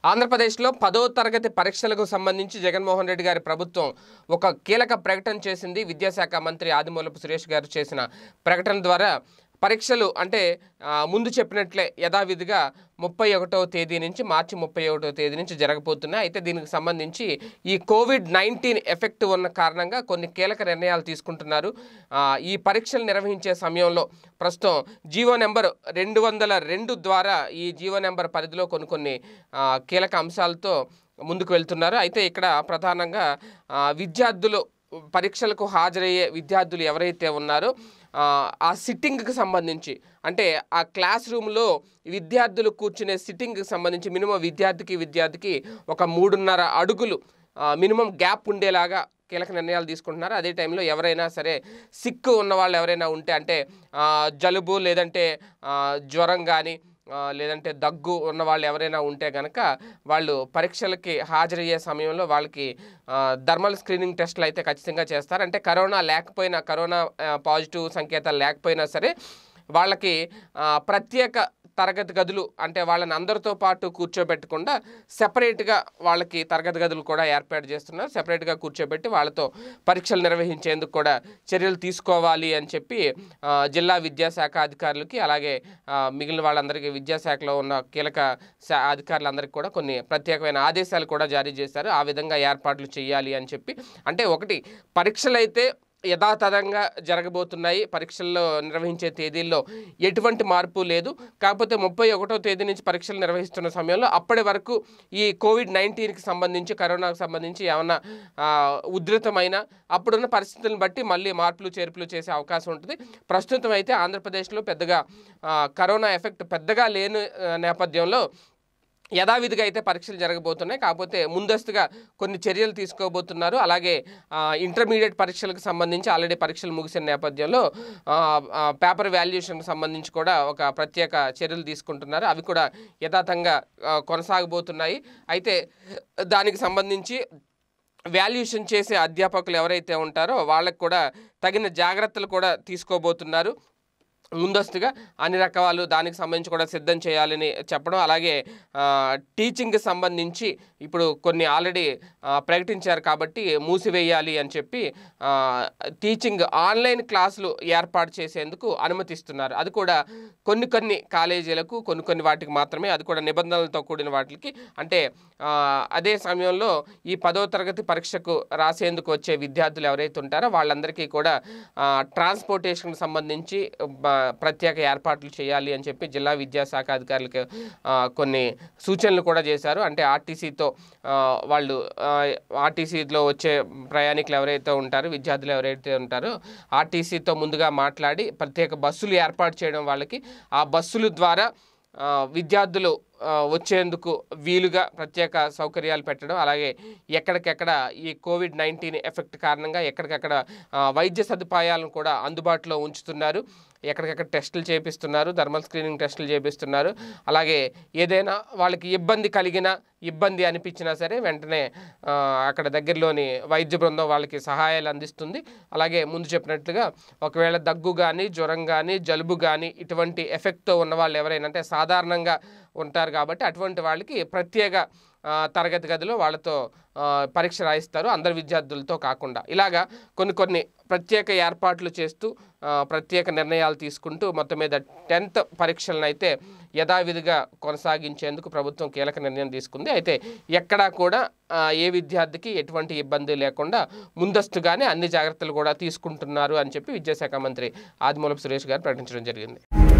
ఆంధ్రప్రదేశ్లో పదో తరగతి పరీక్షలకు సంబంధించి జగన్మోహన్ రెడ్డి గారి ప్రభుత్వం ఒక కీలక ప్రకటన చేసింది విద్యాశాఖ మంత్రి ఆదిమూలపు సురేష్ గారు చేసిన ప్రకటన ద్వారా పరీక్షలు అంటే ఆ, ముందు చెప్పినట్లే యథావిధిగా ముప్పై ఒకటవ తేదీ నుంచి మార్చి ముప్పై ఒకటవ తేదీ నుంచి జరగబోతున్నాయి అయితే దీనికి సంబంధించి ఈ కోవిడ్ నైన్టీన్ ఎఫెక్ట్ ఉన్న కారణంగా కొన్ని కీలక నిర్ణయాలు తీసుకుంటున్నారు ఆ, ఈ పరీక్షలు నిర్వహించే సమయంలో ప్రస్తుతం జీవో నెంబర్ రెండు వందల రెండు ద్వారా ఈ జీవో నెంబర్ పరిధిలో కొన్ని కొన్ని ఆ, కీలక అంశాలతో ముందుకు వెళ్తున్నారు అయితే ఇక్కడ ప్రధానంగా ఆ, విద్యార్థులు పరీక్షలకు హాజరయ్యే విద్యార్థులు ఎవరైతే ఉన్నారో ఆ, ఆ సిట్టింగ్కి సంబంధించి అంటే ఆ క్లాస్ రూమ్లో విద్యార్థులు కూర్చునే సిట్టింగ్కి సంబంధించి మినిమం విద్యార్థికి విద్యార్థికి ఒక మూడున్నర అడుగులు ఆ, మినిమం గ్యాప్ ఉండేలాగా కీలక నిర్ణయాలు తీసుకుంటున్నారు అదే టైంలో ఎవరైనా సరే సిక్ ఉన్న వాళ్ళు ఎవరైనా ఉంటే అంటే ఆ, జలుబు లేదంటే ఆ, జ్వరం కానీ ఆ, లేదంటే దగ్గు ఉన్న వాళ్ళు ఎవరైనా ఉంటే కనుక వాళ్ళు పరీక్షలకి హాజరయ్యే సమయంలో వాళ్ళకి ఆ, థర్మల్ స్క్రీనింగ్ టెస్ట్లు అయితే ఖచ్చితంగా చేస్తారు అంటే కరోనా లేకపోయినా కరోనా ఆ, పాజిటివ్ సంకేతాలు లేకపోయినా సరే వాళ్ళకి ఆ, ప్రత్యేక తరగతి గదులు అంటే వాళ్ళని అందరితో పాటు కూర్చోబెట్టకుండా సెపరేట్గా వాళ్ళకి తరగతి గదులు కూడా ఏర్పాటు చేస్తున్నారు సెపరేట్గా కూర్చోబెట్టి వాళ్ళతో పరీక్షలు నిర్వహించేందుకు కూడా చర్యలు తీసుకోవాలి అని చెప్పి ఆ, జిల్లా విద్యాశాఖ అధికారులకి అలాగే ఆ, మిగిలిన వాళ్ళందరికీ విద్యాశాఖలో ఉన్న కీలక శా- అధికారులందరికీ కూడా కొన్ని ప్రత్యేకమైన ఆదేశాలు కూడా జారీ చేశారు ఆ విధంగా ఏర్పాట్లు చేయాలి అని చెప్పి అంటే ఒకటి పరీక్షలు అయితే యథాతథంగా జరగబోతున్నాయి పరీక్షల్లో నిర్వహించే తేదీల్లో ఎటువంటి మార్పు లేదు కాకపోతే ముప్పై ఒకటో తేదీ నుంచి పరీక్షలు నిర్వహిస్తున్న సమయంలో అప్పటి వరకు ఈ కోవిడ్ నైన్టీన్కి సంబంధించి కరోనాకు సంబంధించి ఏమన్నా ఆ, ఉధృతమైన అప్పుడున్న పరిస్థితులను బట్టి మళ్ళీ మార్పులు చేర్పులు చేసే అవకాశం ఉంటుంది ప్రస్తుతం అయితే ఆంధ్రప్రదేశ్లో పెద్దగా ఆ, కరోనా ఎఫెక్ట్ పెద్దగా లేని ఆ, నేపథ్యంలో యథావిధిగా అయితే పరీక్షలు జరగబోతున్నాయి కాకపోతే ముందస్తుగా కొన్ని చర్యలు తీసుకోబోతున్నారు అలాగే ఆ, ఇంటర్మీడియట్ పరీక్షలకు సంబంధించి ఆల్రెడీ పరీక్షలు ముగిసిన నేపథ్యంలో ఆ, ఆ, పేపర్ వాల్యుయేషన్కి సంబంధించి కూడా ఒక ప్రత్యేక చర్యలు తీసుకుంటున్నారు అవి కూడా యథాతంగా ఆ, కొనసాగబోతున్నాయి అయితే దానికి సంబంధించి వాల్యుయేషన్ చేసే అధ్యాపకులు ఎవరైతే ఉంటారో వాళ్ళకు కూడా తగిన జాగ్రత్తలు కూడా తీసుకోబోతున్నారు ముందస్తుగా అన్ని రకాలు దానికి సంబంధించి కూడా సిద్ధం చేయాలని చెప్పడం అలాగే ఆ, టీచింగ్కి సంబంధించి ఇప్పుడు కొన్ని ఆల్రెడీ ఆ, ప్రకటించారు కాబట్టి మూసివేయాలి అని చెప్పి ఆ, టీచింగ్ ఆన్లైన్ క్లాసులు ఏర్పాటు చేసేందుకు అనుమతిస్తున్నారు అది కూడా కొన్ని కొన్ని కాలేజీలకు కొన్ని కొన్ని వాటికి మాత్రమే అది కూడా నిబంధనలతో కూడిన వాటికి అంటే ఆ, అదే సమయంలో ఈ పదో తరగతి పరీక్షకు రాసేందుకు వచ్చే విద్యార్థులు ఎవరైతే ఉంటారో వాళ్ళందరికీ కూడా ఆ, ట్రాన్స్పోర్టేషన్కి సంబంధించి బ- ప్రత్యేక ఏర్పాట్లు చేయాలి అని చెప్పి జిల్లా విద్యాశాఖ అధికారులకు ఆ, కొన్ని సూచనలు కూడా చేశారు అంటే ఆర్టీసీతో వాళ్ళు ఆర్టీసీలో వచ్చే ప్రయాణికులు ఎవరైతే ఉంటారో విద్యార్థులు ఎవరైతే ఉంటారో ఆర్టీసీతో ముందుగా మాట్లాడి ప్రత్యేక బస్సులు ఏర్పాటు చేయడం వాళ్ళకి ఆ బస్సుల ద్వారా ఆ, విద్యార్థులు ఆ, వచ్చేందుకు వీలుగా ప్రత్యేక సౌకర్యాలు పెట్టడం అలాగే ఎక్కడికెక్కడ ఈ కోవిడ్ నైన్టీన్ ఎఫెక్ట్ కారణంగా ఎక్కడికక్కడ ఆ, వైద్య సదుపాయాలను కూడా అందుబాటులో ఉంచుతున్నారు ఎక్కడికక్కడ టెస్టులు చేపిస్తున్నారు థర్మల్ స్క్రీనింగ్ టెస్టులు చేపిస్తున్నారు అలాగే ఏదైనా వాళ్ళకి ఇబ్బంది కలిగినా ఇబ్బంది అనిపించినా సరే వెంటనే ఆ, అక్కడ దగ్గరలోని వైద్య బృందం వాళ్ళకి సహాయాలు అందిస్తుంది అలాగే ముందు చెప్పినట్లుగా ఒకవేళ దగ్గు కానీ జ్వరం కానీ జలుబు కానీ ఇటువంటి ఎఫెక్ట్తో ఉన్న వాళ్ళు ఎవరైనా అంటే సాధారణంగా ఉంటారు కాబట్టి అటువంటి వాళ్ళకి ప్రత్యేక ఆ, తరగతి గదిలో వాళ్ళతో ఆ, పరీక్ష రాయిస్తారు అందరి విద్యార్థులతో కాకుండా ఇలాగా కొన్ని కొన్ని ప్రత్యేక ఏర్పాట్లు చేస్తూ ఆ, ప్రత్యేక నిర్ణయాలు తీసుకుంటూ మొత్తం మీద టెన్త్ పరీక్షలను అయితే యథావిధిగా కొనసాగించేందుకు ప్రభుత్వం కీలక నిర్ణయం తీసుకుంది అయితే ఎక్కడా కూడా ఆ, ఏ విద్యార్థికి ఎటువంటి ఇబ్బంది లేకుండా ముందస్తుగానే అన్ని జాగ్రత్తలు కూడా తీసుకుంటున్నారు అని చెప్పి విద్యాశాఖ మంత్రి ఆదిమూలపు సురేష్ గారు ప్రకటించడం జరిగింది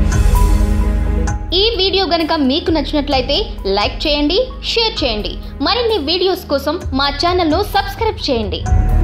ఈ వీడియో గనుక మీకు నచ్చినట్లయితే లైక్ చేయండి షేర్ చేయండి మరిన్ని వీడియోస్ కోసం మా ఛానల్ను సబ్స్క్రైబ్ చేయండి